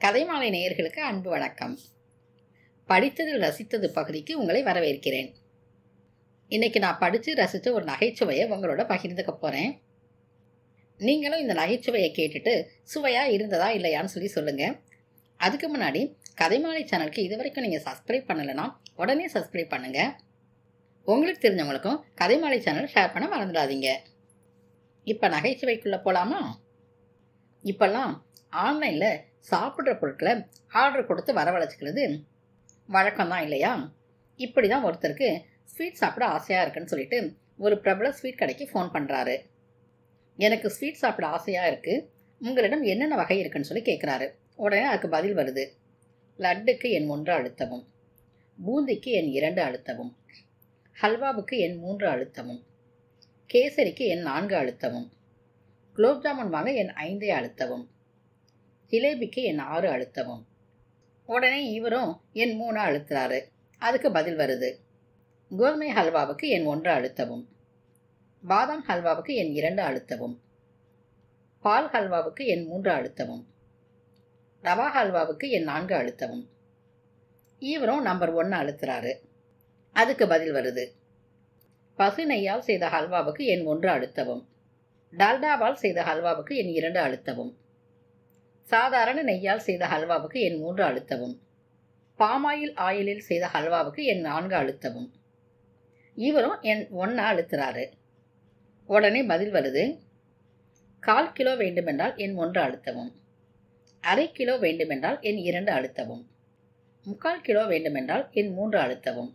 கதைமாலை நேயர்களுக்கு அன்பு வணக்கம் படித்ததில் ரசித்தது பகுதிக்கு உங்களை வரவேற்கிறேன் இன்னைக்கு நான் படித்து ரசித்த ஒரு நகைச்சுவையை உங்களோட பகிர்ந்துக்க போகிறேன் நீங்களும் இந்த நகைச்சுவையை கேட்டுட்டு சுவையாக இருந்ததா இல்லையான்னு சொல்லி சொல்லுங்கள் அதுக்கு முன்னாடி கதைமாலை சேனலுக்கு இது வரைக்கும் நீங்கள் சப்ஸ்கிரைப் பண்ணலைன்னா உடனே சப்ஸ்கிரைப் பண்ணுங்கள் உங்களுக்கு தெரிஞ்சவங்களுக்கும் கதைமாலை சேனல் ஷேர் பண்ண மறந்துடாதீங்க இப்போ நகைச்சுவைக்குள்ளே போகலாமா இப்போல்லாம் ஆன்லைனில் சாப்பிட்ற பொருட்களை ஆர்டர் கொடுத்து வரவழைச்சிக்கிறது வழக்கம் தான் இல்லையா இப்படி தான் ஒருத்தருக்கு ஸ்வீட் சாப்பிட ஆசையாக இருக்குன்னு சொல்லிட்டு ஒரு பிரபல ஸ்வீட் கடைக்கு ஃபோன் பண்ணுறாரு எனக்கு ஸ்வீட் சாப்பிட ஆசையாக இருக்குது உங்களிடம் என்னென்ன வகை இருக்குன்னு சொல்லி கேட்குறாரு உடனே அதுக்கு பதில் வருது லட்டுக்கு என் ஒன்று அழுத்தவும் பூந்திக்கு என் இரண்டு அழுத்தவும் ஹல்வாவுக்கு என் மூன்று அழுத்தவும் கேசரிக்கு என் நான்கு அழுத்தவும் குலோப் ஜாமுன் வாங்க என் ஐந்தை அழுத்தவும் ஜிலேபிக்கு என் ஆறு அழுத்தவும் உடனே இவரும் என் மூணு அழுத்துறாரு அதுக்கு பதில் வருது கோதுமை ஹல்வாவுக்கு என் ஒன்று அழுத்தவும் பாதாம் ஹல்வாவுக்கு என் இரண்டு அழுத்தவும் பால் ஹல்வாவுக்கு என் மூன்று அழுத்தவும் ரவா ஹல்வாவுக்கு என் நான்கு அழுத்தவும் இவரும் நம்பர் ஒன்று அழுத்துறாரு அதுக்கு பதில் வருது பசு நெய்யால் செய்த ஹல்வாவுக்கு என் ஒன்று அழுத்தவும் டால்டாவால் செய்த ஹல்வாவுக்கு என் இரண்டு அழுத்தவும் சாதாரண நெய்யால் செய்த ஹல்வாவுக்கு என் மூன்று அழுத்தவும் பாமாயில் ஆயிலில் செய்த ஹல்வாவுக்கு என் நான்கு அழுத்தவும் இவரும் என் ஒன்று அழுத்துறாரு உடனே பதில் வருது கால் கிலோ வேண்டுமென்றால் என் ஒன்று அழுத்தவும் அரை கிலோ வேண்டுமென்றால் என் இரண்டு அழுத்தவும் முக்கால் கிலோ வேண்டுமென்றால் என் மூன்று அழுத்தவும்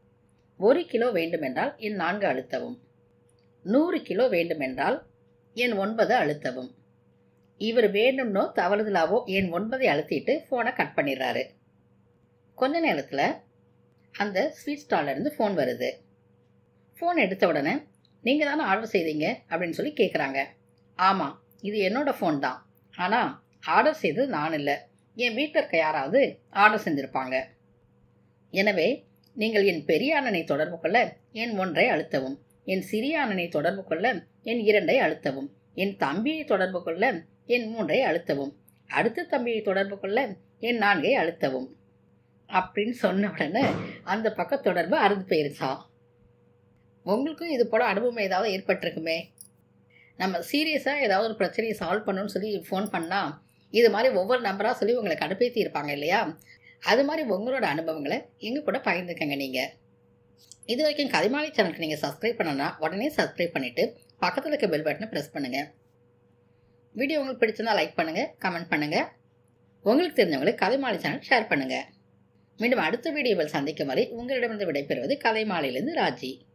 ஒரு கிலோ வேண்டுமென்றால் என் நான்கு அழுத்தவும் நூறு கிலோ வேண்டுமென்றால் என் ஒன்பது அழுத்தவும் இவர் வேணும்னோ தவறுதலாவோ என் ஒன்பதை அழுத்திட்டு ஃபோனை கட் பண்ணிடுறாரு கொஞ்ச நேரத்தில் அந்த ஸ்வீட் ஸ்டால்லேருந்து ஃபோன் வருது ஃபோன் எடுத்த உடனே நீங்கள் தானே ஆர்டர் செய்தீங்க அப்படின்னு சொல்லி கேட்குறாங்க ஆமாம் இது என்னோடய ஃபோன் தான் ஆனால் ஆர்டர் செய்தது நான் இல்லை என் வீட்டில் இருக்க யாராவது ஆர்டர் செஞ்சுருப்பாங்க எனவே நீங்கள் என் பெரிய அண்ணனை தொடர்பு கொள்ள என் ஒன்றை அழுத்தவும் என் சிறிய அண்ணனை தொடர்பு கொள்ள என் இரண்டை அழுத்தவும் என் தம்பியை தொடர்பு கொள்ள என் மூன்றை அழுத்தவும் அடுத்த தம்பியை தொடர்பு கொள்ள என் நான்கை அழுத்தவும் அப்படின்னு சொன்ன உடனே அந்த பக்க தொடர்பு அறுந்து போயிருச்சான் உங்களுக்கும் இது போல் அனுபவம் ஏதாவது ஏற்பட்டிருக்குமே நம்ம சீரியஸாக ஏதாவது ஒரு பிரச்சனையை சால்வ் பண்ணணும்னு சொல்லி ஃபோன் பண்ணால் இது மாதிரி ஒவ்வொரு நம்பராக சொல்லி உங்களை கடுப்பேற்றி இருப்பாங்க இல்லையா அது மாதிரி உங்களோட அனுபவங்களை எங்கள் கூட பகிர்ந்துக்கங்க நீங்கள் இது வரைக்கும் கதிமாலி சேனலுக்கு நீங்கள் சப்ஸ்கிரைப் பண்ணனா உடனே சப்ஸ்கிரைப் பண்ணிவிட்டு பக்கத்தில் இருக்க பெல் பட்டனை ப்ரெஸ் பண்ணுங்கள் வீடியோ உங்களுக்கு பிடிச்சிருந்தா லைக் பண்ணுங்கள் கமெண்ட் பண்ணுங்கள் உங்களுக்கு தெரிஞ்சவங்களுக்கு கதைமாலி சேனல் ஷேர் பண்ணுங்கள் மீண்டும் அடுத்த வீடியோவில் சந்திக்கும் வரை உங்களிடமிருந்து விடைபெறுவது கதைமாலையிலிருந்து ராஜி